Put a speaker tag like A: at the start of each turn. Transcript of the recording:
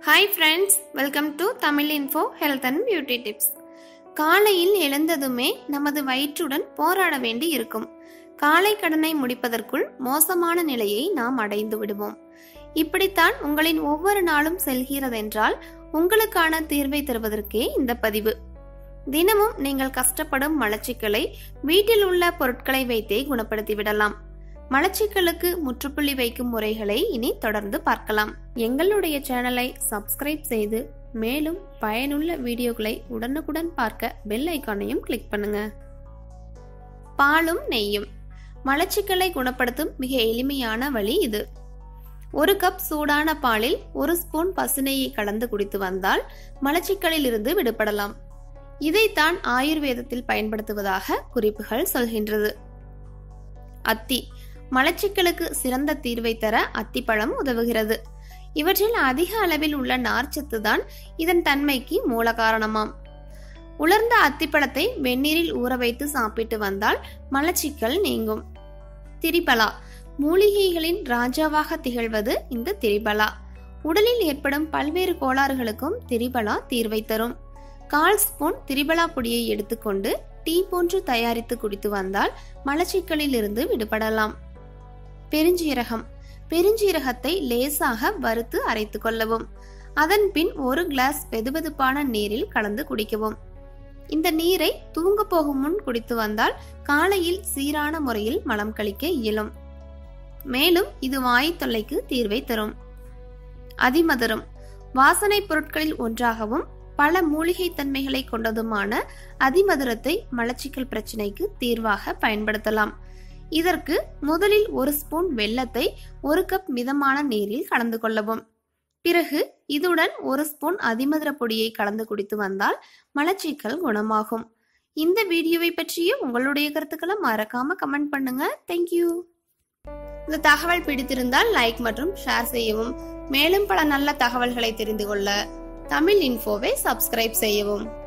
A: hi friends welcome to Tamil info health and beauty tips காலையில் எழுந்ததுமே நமது வயிற்றுடன் போராட வேண்டி இருக்கும் காலை கடனை முடிப்பதற்குள் மோசமான நிலையை நாம் அடைந்து விடுவோம் இப்படித்தான் உங்களின் ஒவ்வொரு நாளும் செல்கிறதென்றால் உங்களுக்கான தீர்வை தருவதற்கே இந்த பதிவு தினமும் நீங்கள் கஷ்டப்படும் மலச்சிக்கலை வீட்டில் உள்ள பொருட்களை வைத்தே குணப்படுத்தி விடலாம் மலச்சிக்கலுக்கு முற்றுப்புள்ளி வைக்கும் முறைகளை இனி தொடர்ந்து பார்க்கலாம் எங்களுடைய சேனலை சப்ஸ்கிரைப் செய்து மேலும் பயனுள்ள வீடியோக்களை உடனுக்குடன் பார்க்க பெல் ஐக்கானையும் கிளிக் பண்ணுங்க பாலும் நெய்யும் மலச்சிக்கலை குணப்படுத்தும் மிக எளிமையான வழி இது ஒரு கப் சூடான பாலில் ஒரு ஸ்பூன் பசுநெய்யை கலந்து குடித்து வந்தால் மலச்சிக்கலில் இருந்து விடுபடலாம் இதைத்தான் ஆயுர்வேதத்தில் பயன்படுத்துவதாக குறிப்புகள் சொல்கின்றது அத்தி மலச்சிக்கலுக்கு சிறந்த தீர்வை தர அத்திப்பழம் உதவுகிறது இவற்றில் அதிக அளவில் உள்ள நார்ச்சத்து தான் இதன் தன்மைக்கு மூல காரணமாம் உலர்ந்த அத்திப்பழத்தை வெந்நீரில் ஊற வைத்து சாப்பிட்டு வந்தால் மலச்சிக்கல் நீங்கும் திரிபலா மூலிகைகளின் ராஜாவாக திகழ்வது இந்த திரிபலா உடலில் ஏற்படும் பல்வேறு கோளாறுகளுக்கும் திரிபலா தீர்வை தரும் கால் ஸ்பூன் திரிபலா பொடியை எடுத்துக்கொண்டு டீ போன்று தயாரித்து குடித்து வந்தால் மலச்சிக்கலில் இருந்து விடுபடலாம் பெருஞ்சீரகம் பெருஞ்சீரகத்தை லேசாக வறுத்து அரைத்து கொள்ளவும் அதன் பின் ஒரு கிளாஸ் வெதுவெதுப்பான நீரில் கலந்து குடிக்கவும் இந்த நீரை தூங்க போகும் முன் குடித்து வந்தால் காலையில் சீரான முறையில் மலம் கழிக்க இயலும் மேலும் இது வாய் தொல்லைக்கு தீர்வை தரும் அதிமதுரம் வாசனை பொருட்களில் ஒன்றாகவும் பல மூலிகை தன்மைகளை கொண்டதுமான அதிமதுரத்தை மலச்சிக்கல் பிரச்சனைக்கு தீர்வாக பயன்படுத்தலாம் இதற்கு முதலில் ஒரு ஸ்பூன் வெல்லத்தை ஒரு கப் மிதமான நீரில் கலந்து கொள்ளவும் பிறகு இதுடன் ஒரு ஸ்பூன் அதிமதுர பொடியை கலந்து குடித்து வந்தால் மலச்சிக்கல் குணமாகும் இந்த வீடியோவை பற்றிய உங்களுடைய கருத்துக்களை மறக்காம கமெண்ட் பண்ணுங்க தேங்க்யூ இந்த தகவல் பிடித்திருந்தால் லைக் மற்றும் ஷேர் செய்யவும் மேலும் பல நல்ல தகவல்களை தெரிந்து கொள்ள தமிழ் இன்ஃபோவை சப்ஸ்கிரைப் செய்யவும்